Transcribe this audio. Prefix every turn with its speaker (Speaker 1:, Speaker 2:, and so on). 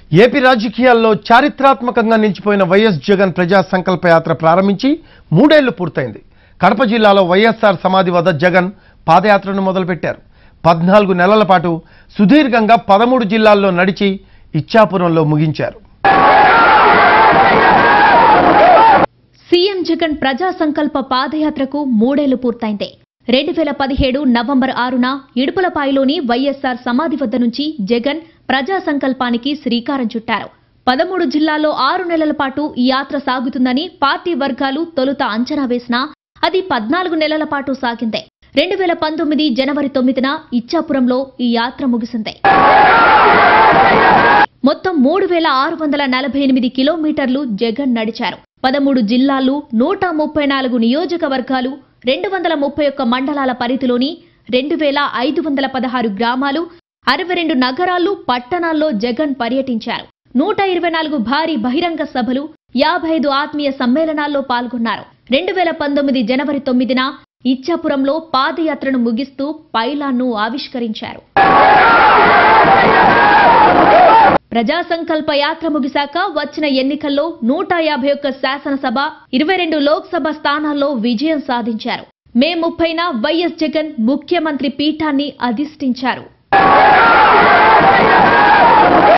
Speaker 1: AP రాజకీయాల్లో చారిత్రాత్మకంగా నిలిచిపోయిన వైఎస్ జగన్ ప్రజా సంకల్ప యాత్ర ప్రారంభించి మూడేళ్లు పూర్తయింది కడప జిల్లాలో వైఎస్ఆర్ సమాధి వద్ద జగన్ పాదయాత్రను మొదలుపెట్టారు పద్నాలుగు నెలల పాటు సుదీర్ఘంగా పదమూడు జిల్లాల్లో నడిచి ఇచ్చాపురంలో ముగించారు
Speaker 2: సీఎం జగన్ ప్రజా సంకల్ప పాదయాత్రకు మూడేళ్లు పూర్తయింది రెండు వేల పదిహేడు నవంబర్ ఆరున ఇడుపులపాయలోని వైఎస్ఆర్ సమాధి వద్ద నుంచి జగన్ ప్రజా సంకల్పానికి శ్రీకారం చుట్టారు పదమూడు జిల్లాల్లో ఆరు నెలల పాటు ఈ యాత్ర సాగుతుందని పార్టీ వర్గాలు తొలుత అంచనా వేసినా అది పద్నాలుగు నెలల పాటు సాగింది రెండు వేల పంతొమ్మిది జనవరి తొమ్మిదిన ఇచ్చాపురంలో ఈ యాత్ర ముగిసింది మొత్తం మూడు వేల ఆరు వందల నలభై ఎనిమిది కిలోమీటర్లు జగన్ నడిచారు పదమూడు జిల్లాలు నూట ముప్పై నాలుగు నియోజకవర్గాలు రెండు వందల ముప్పై ఒక్క మండలాల పరిధిలోని రెండు వేల ఐదు వందల పదహారు గ్రామాలు అరవై రెండు నగరాలు పట్టణాల్లో జగన్ పర్యటించారు నూట ఇరవై నాలుగు భారీ బహిరంగ సభలు యాభై ఐదు ఆత్మీయ సమ్మేళనాల్లో పాల్గొన్నారు రెండు వేల పంతొమ్మిది జనవరి తొమ్మిదిన ఇచ్చాపురంలో పాదయాత్రను ముగిస్తూ పైలాన్ను ఆవిష్కరించారు ప్రజా సంకల్ప యాత్ర ముగిశాక వచ్చిన ఎన్నికల్లో నూట యాభై ఒక్క శాసనసభ ఇరవై రెండు లోక్సభ స్థానాల్లో విజయం సాధించారు మే ముప్పైన వైఎస్ జగన్ ముఖ్యమంత్రి పీఠాన్ని అధిష్ఠించారు